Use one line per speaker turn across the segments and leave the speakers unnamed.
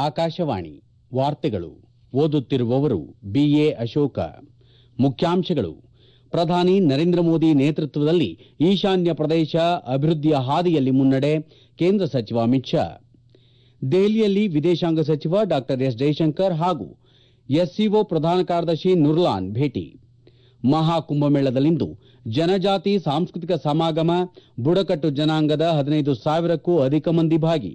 ಆಕಾಶವಾಣಿ ವಾರ್ತೆಗಳು ಓದುತ್ತಿರುವವರು ಬಿಎ ಅಶೋಕ ಮುಖ್ಯಾಂಶಗಳು ಪ್ರಧಾನಿ ನರೇಂದ್ರ ಮೋದಿ ನೇತೃತ್ವದಲ್ಲಿ ಈಶಾನ್ಯ ಪ್ರದೇಶ ಅಭಿವೃದ್ಧಿಯ ಹಾದಿಯಲ್ಲಿ ಮುನ್ನಡೆ ಕೇಂದ್ರ ಸಚಿವ ಅಮಿತ್ ಶಾ ದೆಹಲಿಯಲ್ಲಿ ವಿದೇಶಾಂಗ ಸಚಿವ ಡಾ ಎಸ್ ಜೈಶಂಕರ್ ಹಾಗೂ ಎಸ್ಸಿಒ ಪ್ರಧಾನ ಕಾರ್ಯದರ್ಶಿ ನುರ್ಲಾನ್ ಭೇಟಿ ಮಹಾಕುಂಭಮೇಳದಲ್ಲಿಂದು ಜನಜಾತಿ ಸಾಂಸ್ಕೃತಿಕ ಸಮಾಗಮ ಬುಡಕಟ್ಟು ಜನಾಂಗದ ಹದಿನೈದು ಸಾವಿರಕ್ಕೂ ಅಧಿಕ ಮಂದಿ ಭಾಗಿ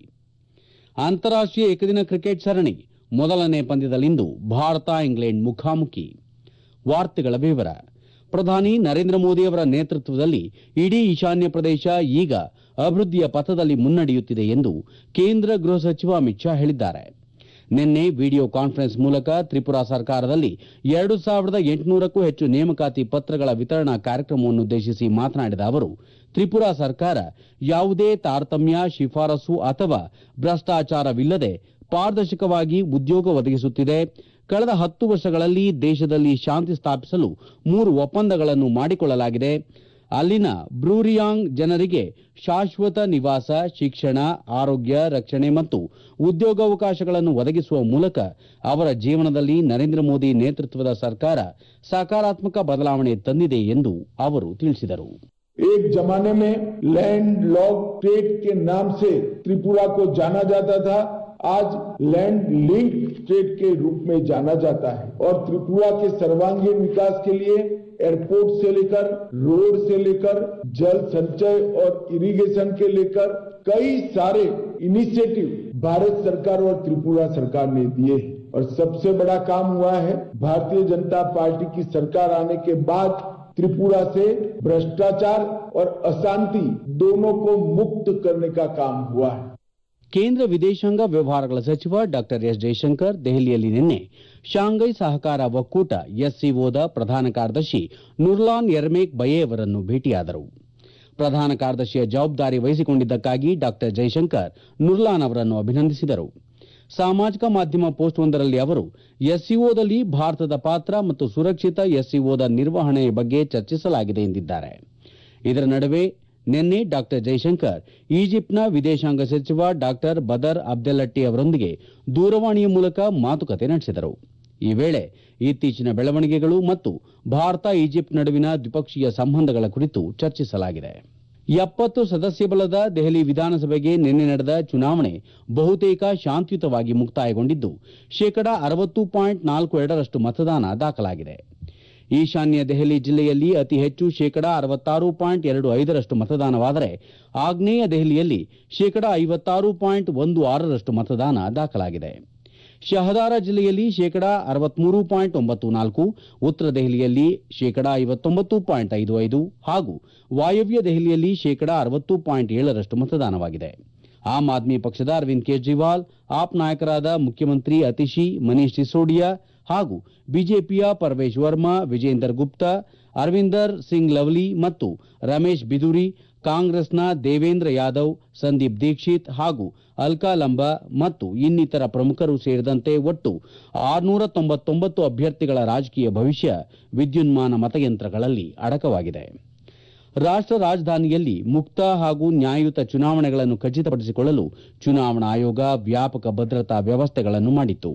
ಅಂತಾರಾಷ್ಟೀಯ ಏಕದಿನ ಕ್ರಿಕೆಟ್ ಸರಣಿ ಮೊದಲನೇ ಪಂದ್ಯದಲ್ಲಿಂದು ಭಾರತ ಇಂಗ್ಲೆಂಡ್ ಮುಖಾಮುಖಿ ವಾರ್ತೆಗಳ ವಿವರ ಪ್ರಧಾನಿ ನರೇಂದ್ರ ಮೋದಿ ಅವರ ನೇತೃತ್ವದಲ್ಲಿ ಇಡೀ ಈಶಾನ್ಯ ಪ್ರದೇಶ ಈಗ ಅಭಿವೃದ್ಧಿಯ ಪಥದಲ್ಲಿ ಮುನ್ನಡೆಯುತ್ತಿದೆ ಎಂದು ಕೇಂದ್ರ ಗೃಹ ಸಚಿವ ಅಮಿತ್ ಶಾ ಹೇಳಿದ್ದಾರೆ ನಿನ್ನೆ ವಿಡಿಯೋ ಕಾನ್ಫರೆನ್ಸ್ ಮೂಲಕ ತ್ರಿಪುರಾ ಸರ್ಕಾರದಲ್ಲಿ ಎರಡು ಸಾವಿರದ ಎಂಟುನೂರಕ್ಕೂ ಹೆಚ್ಚು ನೇಮಕಾತಿ ಪತ್ರಗಳ ವಿತರಣಾ ಕಾರ್ಯಕ್ರಮವನ್ನುದ್ದೇಶಿಸಿ ಮಾತನಾಡಿದ ಅವರು ತ್ರಿಪುರಾ ಸರ್ಕಾರ ಯಾವುದೇ ತಾರತಮ್ಯ ಶಿಫಾರಸು ಅಥವಾ ಭ್ರಷ್ಟಾಚಾರವಿಲ್ಲದೆ ಪಾರದರ್ಶಕವಾಗಿ ಉದ್ಯೋಗ ಒದಗಿಸುತ್ತಿದೆ ಕಳೆದ ಹತ್ತು ವರ್ಷಗಳಲ್ಲಿ ದೇಶದಲ್ಲಿ ಶಾಂತಿ ಸ್ಥಾಪಿಸಲು ಮೂರು ಒಪ್ಪಂದಗಳನ್ನು ಮಾಡಿಕೊಳ್ಳಲಾಗಿದೆ ಅಲ್ಲಿನ ಬ್ರೂರಿಯಾಂಗ್ ಜನರಿಗೆ ಶಾಶ್ವತ ನಿವಾಸ ಶಿಕ್ಷಣ ಆರೋಗ್ಯ ರಕ್ಷಣೆ ಮತ್ತು ಉದ್ಯೋಗಾವಕಾಶಗಳನ್ನು ಒದಗಿಸುವ ಮೂಲಕ ಅವರ ಜೀವನದಲ್ಲಿ ನರೇಂದ್ರ ಮೋದಿ ನೇತೃತ್ವದ ಸರ್ಕಾರ ಸಕಾರಾತ್ಮಕ ಬದಲಾವಣೆ ತಂದಿದೆ ಎಂದು ಅವರು ತಿಳಿಸಿದರು
एक जमाने में लैंड लॉक स्टेट के नाम से त्रिपुरा को जाना जाता था आज लैंड लिंक स्टेट के रूप में जाना जाता है और त्रिपुरा के सर्वांगीण विकास के लिए एयरपोर्ट से लेकर रोड से लेकर जल संचय और इरिगेशन के लेकर कई सारे इनिशिएटिव भारत सरकार और त्रिपुरा सरकार ने दिए हैं और सबसे बड़ा काम हुआ है भारतीय जनता पार्टी की सरकार आने के बाद त्रिपुरा से भ्रष्टाचार और अशांति दोनों को मुक्त करने का काम हुआ है
ಕೇಂದ್ರ ವಿದೇಶಾಂಗ ವ್ಯವಹಾರಗಳ ಸಚಿವ ಡಾ ಎಸ್ ಜೈಶಂಕರ್ ದೆಹಲಿಯಲ್ಲಿ ನಿನ್ನೆ ಶಾಂಘೈ ಸಹಕಾರ ಒಕ್ಕೂಟ ಎಸ್ಸಿಒದ ಪ್ರಧಾನ ಕಾರ್ಯದರ್ಶಿ ನುರ್ಲಾನ್ ಯರ್ಮೇಕ್ ಬಯೇ ಅವರನ್ನು ಭೇಟಿಯಾದರು ಪ್ರಧಾನ ಕಾರ್ಯದರ್ಶಿಯ ಜವಾಬ್ದಾರಿ ವಹಿಸಿಕೊಂಡಿದ್ದಕ್ಕಾಗಿ ಡಾ ಜೈಶಂಕರ್ ನುರ್ಲಾನ್ ಅವರನ್ನು ಅಭಿನಂದಿಸಿದರು ಸಾಮಾಜಿಕ ಮಾಧ್ಯಮ ಪೋಸ್ಟ್ವೊಂದರಲ್ಲಿ ಅವರು ಎಸ್ಸಿಒದಲ್ಲಿ ಭಾರತದ ಪಾತ್ರ ಮತ್ತು ಸುರಕ್ಷಿತ ಎಸ್ಸಿಒದ ನಿರ್ವಹಣೆ ಬಗ್ಗೆ ಚರ್ಚಿಸಲಾಗಿದೆ ಎಂದಿದ್ದಾರೆ ಇದರ ನಡುವೆ ನಿನ್ನೆ ಡಾ ಜೈಶಂಕರ್ ಈಜಿಪ್ಟ್ನ ವಿದೇಶಾಂಗ ಸಚಿವ ಡಾ ಬದರ್ ಅಬ್ದೆಲ್ಲಟ್ಟಿ ಅವರೊಂದಿಗೆ ದೂರವಾಣಿಯ ಮೂಲಕ ಮಾತುಕತೆ ನಡೆಸಿದರು ಈ ವೇಳೆ ಇತ್ತೀಚಿನ ಬೆಳವಣಿಗೆಗಳು ಮತ್ತು ಭಾರತ ಈಜಿಪ್ಟ್ ನಡುವಿನ ದ್ವಿಪಕ್ಷೀಯ ಸಂಬಂಧಗಳ ಕುರಿತು ಚರ್ಚಿಸಲಾಗಿದೆ ಎಪ್ಪತ್ತು ಸದಸ್ಯ ಬಲದ ದೆಹಲಿ ವಿಧಾನಸಭೆಗೆ ನಿನ್ನೆ ನಡೆದ ಚುನಾವಣೆ ಬಹುತೇಕ ಶಾಂತಿಯುತವಾಗಿ ಮುಕ್ತಾಯಗೊಂಡಿದ್ದು ಶೇಕಡಾ ಅರವತ್ತು ಪಾಯಿಂಟ್ ನಾಲ್ಕು ಎರಡರಷ್ಟು ಮತದಾನ ದಾಖಲಾಗಿದೆ ಈಶಾನ್ಯ ದೆಹಲಿ ಜಿಲ್ಲೆಯಲ್ಲಿ ಅತಿ ಹೆಚ್ಚು ಶೇಕಡಾ ಅರವತ್ತಾರು ಪಾಯಿಂಟ್ ಎರಡು ಐದರಷ್ಟು ಮತದಾನವಾದರೆ ಆಗ್ನೇಯ ದೆಹಲಿಯಲ್ಲಿ ಶೇಕಡಾ ಐವತ್ತಾರು ಪಾಯಿಂಟ್ ಒಂದು ಆರರಷ್ಟು ಮತದಾನ ದಾಖಲಾಗಿದೆ ಶಹದಾರ ಜಿಲ್ಲೆಯಲ್ಲಿ ಶೇಕಡಾ ಅರವತ್ಮೂರು ಪಾಯಿಂಟ್ ಒಂಬತ್ತು ನಾಲ್ಕು ಉತ್ತರ ದೆಹಲಿಯಲ್ಲಿ ಶೇಕಡಾ ಐವತ್ತೊಂಬತ್ತು ಪಾಯಿಂಟ್ ಐದು ಐದು ಹಾಗೂ ವಾಯವ್ಯ ದೆಹಲಿಯಲ್ಲಿ ಶೇಕಡಾ ಅರವತ್ತು ಪಾಯಿಂಟ್ ಏಳರಷ್ಟು ಮತದಾನವಾಗಿದೆ ಆಮ್ ಆದ್ಮಿ ಪಕ್ಷದ ಅರವಿಂದ್ ಕೇಜ್ರಿವಾಲ್ ಆಪ್ ನಾಯಕರಾದ ಮುಖ್ಯಮಂತ್ರಿ ಅತಿಶಿ ಮನೀಶ್ ಸಿಸೋಡಿಯಾ ಹಾಗೂ ಬಿಜೆಪಿಯ ಪರ್ವೇಶ್ ವರ್ಮಾ ವಿಜೇಂದರ್ ಗುಪ್ತಾ ಅರವಿಂದರ್ ಸಿಂಗ್ ಲವ್ಲಿ ಮತ್ತು ರಮೇಶ್ ಬಿದುರಿ ಕಾಂಗ್ರೆಸ್ನ ದೇವೇಂದ್ರ ಯಾದವ್ ಸಂದೀಪ್ ದೀಕ್ಷಿತ್ ಹಾಗೂ ಅಲ್ಕಾ ಲಂಬಾ ಮತ್ತು ಇನ್ನಿತರ ಪ್ರಮುಖರು ಸೇರಿದಂತೆ ಒಟ್ಟು ಆರುನೂರ ತೊಂಬತ್ತೊಂಬತ್ತು ಅಭ್ಯರ್ಥಿಗಳ ರಾಜಕೀಯ ಭವಿಷ್ಯ ವಿದ್ಯುನ್ಮಾನ ಮತಯಂತ್ರಗಳಲ್ಲಿ ಅಡಕವಾಗಿದೆ ರಾಷ್ಟ ರಾಜಧಾನಿಯಲ್ಲಿ ಮುಕ್ತ ಹಾಗೂ ನ್ಯಾಯಯುತ ಚುನಾವಣೆಗಳನ್ನು ಖಚಿತಪಡಿಸಿಕೊಳ್ಳಲು ಚುನಾವಣಾ ಆಯೋಗ ವ್ಯಾಪಕ ಭದ್ರತಾ ವ್ಯವಸ್ಥೆಗಳನ್ನು ಮಾಡಿತ್ತು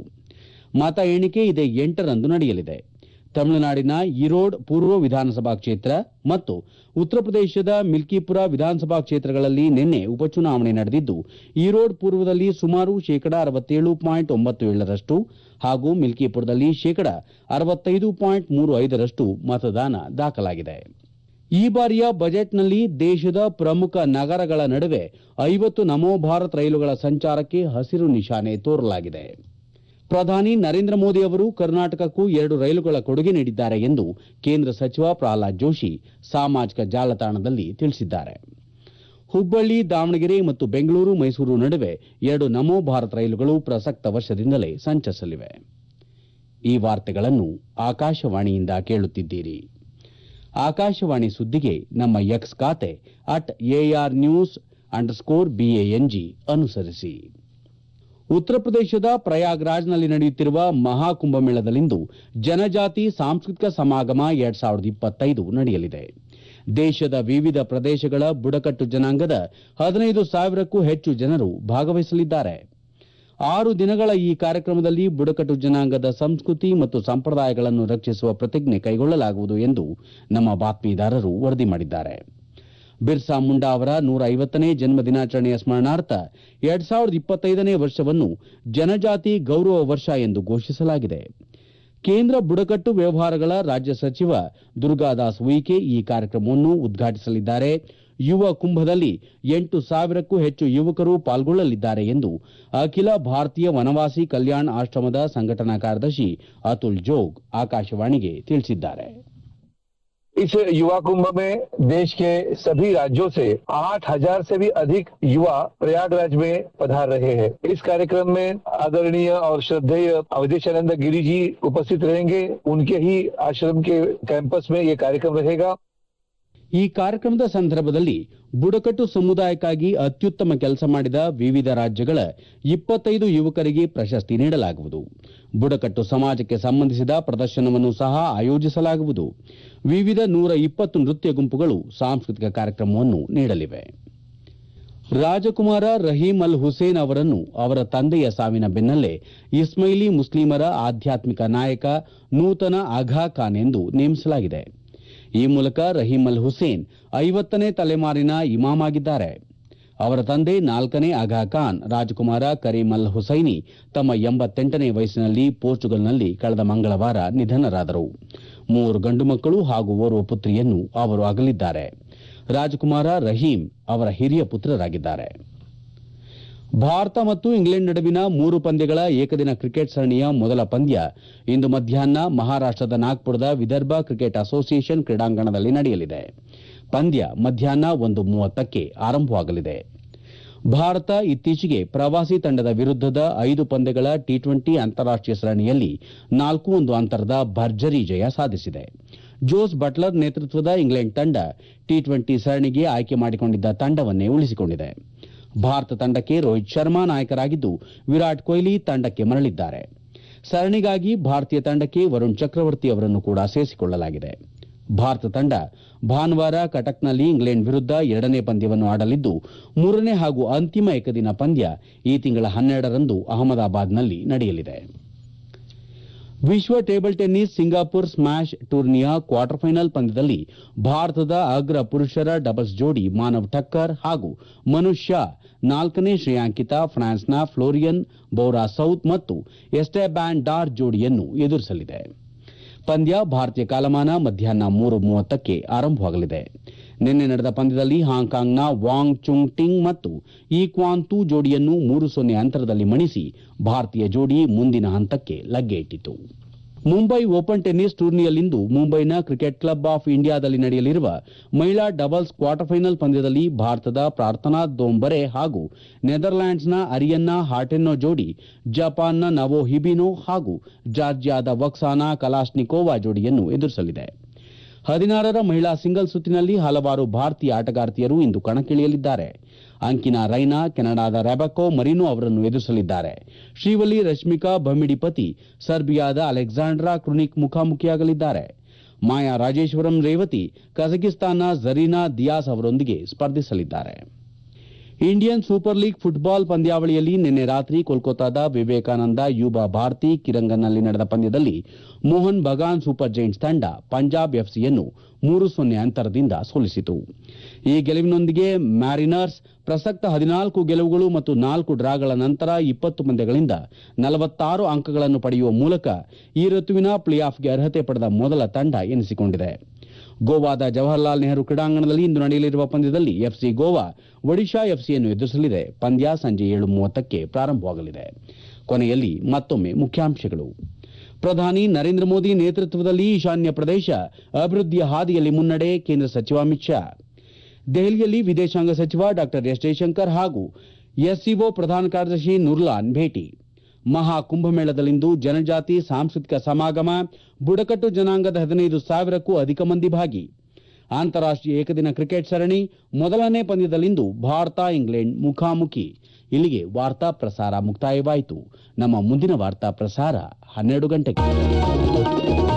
ಮತ ಎಣಿಕೆ ಇದೇ ಎಂಟರಂದು ನಡೆಯಲಿದೆ ತಮಿಳುನಾಡಿನ ಈರೋಡ್ ಪೂರ್ವ ವಿಧಾನಸಭಾ ಕ್ಷೇತ್ರ ಮತ್ತು ಉತ್ತರ ಪ್ರದೇಶದ ಮಿಲ್ಕಿಪುರ ವಿಧಾನಸಭಾ ಕ್ಷೇತ್ರಗಳಲ್ಲಿ ನಿನ್ನೆ ಉಪಚುನಾವಣೆ ನಡೆದಿದ್ದು ಈರೋಡ್ ಪೂರ್ವದಲ್ಲಿ ಸುಮಾರು ಶೇಕಡಾ ಅರವತ್ತೇಳು ಪಾಯಿಂಟ್ ಒಂಬತ್ತು ಏಳರಷ್ಟು ಹಾಗೂ ಮಿಲ್ಕಿಪುರದಲ್ಲಿ ಶೇಕಡಾ ಅರವತ್ತೈದು ಪಾಯಿಂಟ್ ಮೂರು ಐದರಷ್ಟು ಮತದಾನ ದಾಖಲಾಗಿದೆ ಈ ಬಾರಿಯ ಬಜೆಟ್ನಲ್ಲಿ ದೇಶದ ಪ್ರಮುಖ ನಗರಗಳ ನಡುವೆ ಐವತ್ತು ನಮೋ ಭಾರತ್ ರೈಲುಗಳ ಸಂಚಾರಕ್ಕೆ ಹಸಿರು ನಿಶಾನೆ ತೋರಲಾಗಿದೆ ಪ್ರಧಾನಿ ನರೇಂದ್ರ ಮೋದಿ ಅವರು ಕರ್ನಾಟಕಕ್ಕೂ ಎರಡು ರೈಲುಗಳ ಕೊಡುಗೆ ನೀಡಿದ್ದಾರೆ ಎಂದು ಕೇಂದ್ರ ಸಚಿವ ಪ್ರಹ್ಲಾದ್ ಜೋಶಿ ಸಾಮಾಜಿಕ ಜಾಲತಾಣದಲ್ಲಿ ತಿಳಿಸಿದ್ದಾರೆ ಹುಬ್ಬಳ್ಳಿ ದಾವಣಗೆರೆ ಮತ್ತು ಬೆಂಗಳೂರು ಮೈಸೂರು ನಡುವೆ ಎರಡು ನಮೋ ಭಾರತ್ ರೈಲುಗಳು ಪ್ರಸಕ್ತ ವರ್ಷದಿಂದಲೇ ಸಂಚರಿಸಲಿವೆ ಈ ವಾರ್ತೆಗಳನ್ನು ಆಕಾಶವಾಣಿಯಿಂದ ಕೇಳುತ್ತಿದ್ದೀರಿ ಆಕಾಶವಾಣಿ ಸುದ್ದಿಗೆ ನಮ್ಮ ಎಕ್ಸ್ ಖಾತೆ at A R news underscore B A N G ಅನುಸರಿಸಿ ಉತ್ತರ ಪ್ರದೇಶದ ಪ್ರಯಾಗ್ರಾಜ್ನಲ್ಲಿ ನಡೆಯುತ್ತಿರುವ ಮಹಾಕುಂಭಮೇಳದಲ್ಲಿಂದು ಜನಜಾತಿ ಸಾಂಸ್ಕೃತಿಕ ಸಮಾಗಮ ಎರಡ್ ಸಾವಿರದ ಇಪ್ಪತ್ತೈದು ನಡೆಯಲಿದೆ ದೇಶದ ವಿವಿಧ ಪ್ರದೇಶಗಳ ಬುಡಕಟ್ಟು ಜನಾಂಗದ ಹದಿನೈದು ಸಾವಿರಕ್ಕೂ ಹೆಚ್ಚು ಜನರು ಭಾಗವಹಿಸಲಿದ್ದಾರೆ ಆರು ದಿನಗಳ ಈ ಕಾರ್ಯಕ್ರಮದಲ್ಲಿ ಬುಡಕಟ್ಟು ಜನಾಂಗದ ಸಂಸ್ಕೃತಿ ಮತ್ತು ಸಂಪ್ರದಾಯಗಳನ್ನು ರಕ್ಷಿಸುವ ಪ್ರತಿಜ್ಞೆ ಕೈಗೊಳ್ಳಲಾಗುವುದು ಎಂದು ನಮ್ಮ ಬಾತ್ಮೀದಾರರು ವರದಿ ಮಾಡಿದ್ದಾರೆ ಬಿರ್ಸಾ ಮುಂಡಾ ಅವರ ನೂರ ಐವತ್ತನೇ ಜನ್ಮ ದಿನಾಚರಣೆಯ ಸ್ಮರಣಾರ್ಥ ಎರಡ್ ಸಾವಿರದ ಇಪ್ಪತ್ತೈದನೇ ವರ್ಷವನ್ನು ಜನಜಾತಿ ಗೌರವ ವರ್ಷ ಎಂದು ಘೋಷಿಸಲಾಗಿದೆ ಕೇಂದ್ರ ಬುಡಕಟ್ಟು ವ್ಯವಹಾರಗಳ ರಾಜ್ಯ ಸಚಿವ ದುರ್ಗಾದಾಸ್ ಉಯಿಕೆ ಈ ಕಾರ್ಯಕ್ರಮವನ್ನು ಉದ್ಘಾಟಿಸಲಿದ್ದಾರೆ ಯುವ ಕುಂಭದಲ್ಲಿ ಎಂಟು ಸಾವಿರಕ್ಕೂ ಹೆಚ್ಚು ಯುವಕರು ಪಾಲ್ಗೊಳ್ಳಲಿದ್ದಾರೆ ಎಂದು ಅಖಿಲ ಭಾರತೀಯ ವನವಾಸಿ ಕಲ್ಯಾಣ ಆಶ್ರಮದ ಸಂಘಟನಾ ಕಾರ್ಯದರ್ಶಿ ಅತುಲ್ ಜೋಗ್ ಆಕಾಶವಾಣಿಗೆ ತಿಳಿಸಿದ್ದಾರೆ
इस युवा कुंभ में देश के सभी राज्यों से 8000 से भी अधिक युवा प्रयागराज में पधार रहे हैं इस कार्यक्रम में आदरणीय और श्रद्धेय अवधेशानंद गिरी जी उपस्थित रहेंगे उनके ही आश्रम के कैंपस में ये कार्यक्रम रहेगा
ಈ ಕಾರ್ಯಕ್ರಮದ ಸಂದರ್ಭದಲ್ಲಿ ಬುಡಕಟ್ಟು ಸಮುದಾಯಕ್ಕಾಗಿ ಅತ್ಯುತ್ತಮ ಕೆಲಸ ಮಾಡಿದ ವಿವಿಧ ರಾಜ್ಯಗಳ ಇಪ್ಪತ್ತೈದು ಯುವಕರಿಗೆ ಪ್ರಶಸ್ತಿ ನೀಡಲಾಗುವುದು ಬುಡಕಟ್ಟು ಸಮಾಜಕ್ಕೆ ಸಂಬಂಧಿಸಿದ ಪ್ರದರ್ಶನವನ್ನು ಸಹ ಆಯೋಜಿಸಲಾಗುವುದು ವಿವಿಧ ನೂರ ಇಪ್ಪತ್ತು ನೃತ್ಯ ಗುಂಪುಗಳು ಸಾಂಸ್ಕೃತಿಕ ಕಾರ್ಯಕ್ರಮವನ್ನು ನೀಡಲಿವೆ ರಾಜಕುಮಾರ ರಹೀಂ ಅಲ್ ಹುಸೇನ್ ಅವರನ್ನು ಅವರ ತಂದೆಯ ಸಾವಿನ ಬೆನ್ನಲ್ಲೇ ಇಸ್ಮೈಲಿ ಮುಸ್ಲಿಮರ ಆಧ್ಯಾತ್ಮಿಕ ನಾಯಕ ನೂತನ ಅಘಾ ಖಾನ್ ಎಂದು ನೇಮಿಸಲಾಗಿದೆ ಈ ಮೂಲಕ ರಹೀಂ ಅಲ್ ಹುಸೇನ್ ಐವತ್ತನೇ ತಲೆಮಾರಿನ ಇಮಾಮ್ ಆಗಿದ್ದಾರೆ ಅವರ ತಂದೆ ನಾಲ್ಕನೇ ಅಘಾ ಖಾನ್ ರಾಜಕುಮಾರ ಕರೀಂ ಅಲ್ ಹುಸೈನಿ ತಮ್ಮ ಎಂಬತ್ತೆಂಟನೇ ವಯಸ್ಸಿನಲ್ಲಿ ಪೋರ್ಚುಗಲ್ನಲ್ಲಿ ಕಳೆದ ಮಂಗಳವಾರ ನಿಧನರಾದರು ಮೂವರು ಗಂಡು ಮಕ್ಕಳು ಹಾಗೂ ಓರ್ವ ಪುತ್ರಿಯನ್ನು ಅವರು ಅಗಲಿದ್ದಾರೆ ರಾಜಕುಮಾರ ರಹೀಂ ಅವರ ಹಿರಿಯ ಪುತ್ರರಾಗಿದ್ದಾರೆ ಭಾರತ ಮತ್ತು ಇಂಗ್ಲೆಂಡ್ ನಡುವಿನ ಮೂರು ಪಂದ್ಯಗಳ ಏಕದಿನ ಕ್ರಿಕೆಟ್ ಸರಣಿಯ ಮೊದಲ ಪಂದ್ಯ ಇಂದು ಮಧ್ಯಾಹ್ನ ಮಹಾರಾಷ್ಟದ ನಾಗ್ಪುರದ ವಿದರ್ಭ ಕ್ರಿಕೆಟ್ ಅಸೋಸಿಯೇಷನ್ ಕ್ರೀಡಾಂಗಣದಲ್ಲಿ ನಡೆಯಲಿದೆ ಪಂದ್ಯ ಮಧ್ಯಾಹ್ನ ಒಂದು ಮೂವತ್ತಕ್ಕೆ ಆರಂಭವಾಗಲಿದೆ ಭಾರತ ಇತ್ತೀಚೆಗೆ ಪ್ರವಾಸಿ ತಂಡದ ವಿರುದ್ದದ ಐದು ಪಂದ್ಯಗಳ ಟಿ ಟ್ವೆಂಟಿ ಅಂತಾರಾಷ್ಟೀಯ ಸರಣಿಯಲ್ಲಿ ನಾಲ್ಕು ಒಂದು ಅಂತರದ ಭರ್ಜರಿ ಜಯ ಸಾಧಿಸಿದೆ ಜೋಸ್ ಬಟ್ಲರ್ ನೇತೃತ್ವದ ಇಂಗ್ಲೆಂಡ್ ತಂಡ ಟಿ ಟ್ವೆಂಟಿ ಸರಣಿಗೆ ಆಯ್ಕೆ ಮಾಡಿಕೊಂಡಿದ್ದ ತಂಡವನ್ನೇ ಉಳಿಸಿಕೊಂಡಿದೆ ಭಾರತ ತಂಡಕ್ಕೆ ರೋಹಿತ್ ಶರ್ಮಾ ನಾಯಕರಾಗಿದ್ದು ವಿರಾಟ್ ಕೊಹ್ಲಿ ತಂಡಕ್ಕೆ ಮರಳಿದ್ದಾರೆ ಸರಣಿಗಾಗಿ ಭಾರತೀಯ ತಂಡಕ್ಕೆ ವರುಣ್ ಚಕ್ರವರ್ತಿ ಅವರನ್ನು ಕೂಡ ಸೇರಿಸಿಕೊಳ್ಳಲಾಗಿದೆ ಭಾರತ ತಂಡ ಭಾನುವಾರ ಕಟಕ್ನಲ್ಲಿ ಇಂಗ್ಲೆಂಡ್ ವಿರುದ್ಧ ಎರಡನೇ ಪಂದ್ಯವನ್ನು ಆಡಲಿದ್ದು ಮೂರನೇ ಹಾಗೂ ಅಂತಿಮ ಏಕದಿನ ಪಂದ್ಯ ಈ ತಿಂಗಳ ಹನ್ನೆರಡರಂದು ಅಹಮದಾಬಾದ್ನಲ್ಲಿ ನಡೆಯಲಿದೆ ವಿಶ್ವ ಟೇಬಲ್ ಟೆನ್ನಿಸ್ ಸಿಂಗಾಪುರ್ ಸ್ಮ್ಯಾಶ್ ಟೂರ್ನಿಯ ಕ್ವಾರ್ಟರ್ ಫೈನಲ್ ಪಂದ್ಯದಲ್ಲಿ ಭಾರತದ ಅಗ್ರ ಪುರುಷರ ಡಬಲ್ಸ್ ಜೋಡಿ ಮಾನವ್ ಠಕ್ಕರ್ ಹಾಗೂ ಮನುಷ್ ಶಾ ನಾಲ್ಕನೇ ಶ್ರೇಯಾಂಕಿತ ಫ್ರಾನ್ಸ್ನ ಫ್ಲೋರಿಯನ್ ಬೌರಾ ಸೌತ್ ಮತ್ತು ಎಸ್ಟೆಬ್ಯಾನ್ ಡಾರ್ ಜೋಡಿಯನ್ನು ಎದುರಿಸಲಿದೆ ಪಂದ್ಯ ಭಾರತೀಯ ಕಾಲಮಾನ ಮಧ್ಯಾಹ್ನ ಮೂರು ಮೂವತ್ತಕ್ಕೆ ಆರಂಭವಾಗಲಿದೆ ನಿನ್ನೆ ನಡೆದ ಪಂದ್ಯದಲ್ಲಿ ಹಾಂಕಾಂಗ್ನ ವಾಂಗ್ ಚುಂಗ್ ಟಿಂಗ್ ಮತ್ತು ಈ ಕ್ವಾನ್ ತು ಜೋಡಿಯನ್ನು ಮೂರು ಸೊನ್ನೆ ಅಂತರದಲ್ಲಿ ಮಣಿಸಿ ಭಾರತೀಯ ಜೋಡಿ ಮುಂದಿನ ಹಂತಕ್ಕೆ ಲಗ್ಗೆ ಇಟ್ಟಿತು ಮುಂಬೈ ಓಪನ್ ಟೆನ್ನಿಸ್ ಟೂರ್ನಿಯಲ್ಲಿಂದು ಮುಂಬೈನ ಕ್ರಿಕೆಟ್ ಕ್ಲಬ್ ಆಫ್ ಇಂಡಿಯಾದಲ್ಲಿ ನಡೆಯಲಿರುವ ಮಹಿಳಾ ಡಬಲ್ಸ್ ಕ್ವಾರ್ಟರ್ ಫೈನಲ್ ಪಂದ್ಯದಲ್ಲಿ ಭಾರತದ ಪ್ರಾರ್ಥನಾ ದೋಂಬರೆ ಹಾಗೂ ನೆದರ್ಲ್ಯಾಂಡ್ಸ್ನ ಅರಿಯನ್ನಾ ಹಾಟೆನ್ನೋ ಜೋಡಿ ಜಪಾನ್ನ ನವೋ ಹಿಬಿನೋ ಹಾಗೂ ಜಾರ್ಜಿಯಾದ ವಕ್ಸಾನಾ ಕಲಾಶ್ನಿಕೋವಾ ಜೋಡಿಯನ್ನು ಎದುರಿಸಲಿದೆ ಹದಿನಾರರ ಮಹಿಳಾ ಸಿಂಗಲ್ಸ್ ಸುತ್ತಿನಲ್ಲಿ ಹಲವಾರು ಭಾರತೀಯ ಆಟಗಾರ್ತಿಯರು ಇಂದು ಕಣಕ್ಕಿಳಿಯಲಿದ್ದಾರೆ ಅಂಕಿನಾ ರೈನಾ ಕೆನಡಾದ ರೆಬಕೋ ಮರಿನೋ ಅವರನ್ನು ಎದುರಿಸಲಿದ್ದಾರೆ ಶ್ರೀವಲ್ಲಿ ರಶ್ಮಿಕಾ ಭಮಿಡಿಪತಿ ಸರ್ಬಿಯಾದ ಅಲೆಕ್ಸಾಂಡ್ರಾ ಕ್ರುನಿಕ್ ಮುಖಾಮುಖಿಯಾಗಲಿದ್ದಾರೆ ಮಾಯಾ ರಾಜೇಶ್ವರಂ ರೇವತಿ ಕಜಕಿಸ್ತಾನ್ನ ಜರೀನಾ ದಿಯಾಸ್ ಅವರೊಂದಿಗೆ ಸ್ಪರ್ಧಿಸಲಿದ್ದಾರೆ ಇಂಡಿಯನ್ ಸೂಪರ್ ಲೀಗ್ ಫುಟ್ಬಾಲ್ ಪಂದ್ಯಾವಳಿಯಲ್ಲಿ ನಿನ್ನೆ ರಾತ್ರಿ ಕೋಲ್ಕತಾದ ವಿವೇಕಾನಂದ ಯುಬಾ ಭಾರತಿ ಕಿರಂಗನ್ನಲ್ಲಿ ನಡೆದ ಪಂದ್ಯದಲ್ಲಿ ಮೋಹನ್ ಬಗಾನ್ ಸೂಪರ್ ಜೈಂಟ್ಸ್ ತಂಡ ಪಂಜಾಬ್ ಎಫ್ಸಿಯನ್ನು ಮೂರು ಸೊನ್ನೆ ಅಂತರದಿಂದ ಸೋಲಿಸಿತು ಈ ಗೆಲುವಿನೊಂದಿಗೆ ಮ್ಯಾರಿನರ್ಸ್ ಪ್ರಸಕ್ತ ಹದಿನಾಲ್ಕು ಗೆಲುವುಗಳು ಮತ್ತು ನಾಲ್ಕು ಡ್ರಾಗಳ ನಂತರ ಇಪ್ಪತ್ತು ಪಂದ್ಯಗಳಿಂದ ನಲವತ್ತಾರು ಅಂಕಗಳನ್ನು ಪಡೆಯುವ ಮೂಲಕ ಈ ಋತುವಿನ ಪ್ಲೇ ಆಫ್ಗೆ ಅರ್ಹತೆ ಪಡೆದ ಮೊದಲ ತಂಡ ಎನಿಸಿಕೊಂಡಿದೆ ಗೋವಾದ ಜವಾಹರ್ಲಾಲ್ ನೆಹರು ಕ್ರೀಡಾಂಗಣದಲ್ಲಿ ಇಂದು ನಡೆಯಲಿರುವ ಪಂದ್ಯದಲ್ಲಿ ಎಫ್ಸಿ ಗೋವಾ ಒಡಿಶಾ ಎಫ್ಸಿಯನ್ನು ಎದುರಿಸಲಿದೆ ಪಂದ್ಯ ಸಂಜೆ ಏಳು ಮೂವತ್ತಕ್ಕೆ ಪ್ರಾರಂಭವಾಗಲಿದೆ ಕೊನೆಯಲ್ಲಿ ಮತ್ತೊಮ್ಮೆ ಮುಖ್ಯಾಂಶಗಳು ಪ್ರಧಾನಿ ನರೇಂದ್ರ ಮೋದಿ ನೇತೃತ್ವದಲ್ಲಿ ಈಶಾನ್ಯ ಪ್ರದೇಶ ಅಭಿವೃದ್ಧಿಯ ಹಾದಿಯಲ್ಲಿ ಮುನ್ನಡೆ ಕೇಂದ್ರ ಸಚಿವ ಅಮಿತ್ ಶಾ ದೆಹಲಿಯಲ್ಲಿ ವಿದೇಶಾಂಗ ಸಚಿವ ಡಾ ಎಸ್ ಜೈಶಂಕರ್ ಹಾಗೂ ಎಸ್ಸಿಒ ಪ್ರಧಾನ ಕಾರ್ಯದರ್ಶಿ ನುರ್ಲಾನ್ ಭೇಟಿ ಮಹಾ ಕುಂಭಮೇಳದಲ್ಲಿಂದು ಜನಜಾತಿ ಸಾಂಸ್ಕೃತಿಕ ಸಮಾಗಮ ಬುಡಕಟ್ಟು ಜನಾಂಗದ ಹದಿನೈದು ಸಾವಿರಕ್ಕೂ ಅಧಿಕ ಮಂದಿ ಭಾಗಿ ಅಂತಾರಾಷ್ಟೀಯ ಏಕದಿನ ಕ್ರಿಕೆಟ್ ಸರಣಿ ಮೊದಲನೇ ಪಂದ್ಯದಲ್ಲಿಂದು ಭಾರತ ಇಂಗ್ಲೆಂಡ್ ಮುಖಾಮುಖಿ ಇಲ್ಲಿಗೆ ವಾರ್ತಾ ಪ್ರಸಾರ ಮುಕ್ತಾಯವಾಯಿತು ನಮ್ಮ ಮುಂದಿನ ವಾರ್ತಾ ಪ್ರಸಾರ ಹನ್ನೆರಡು ಗಂಟೆಗೆ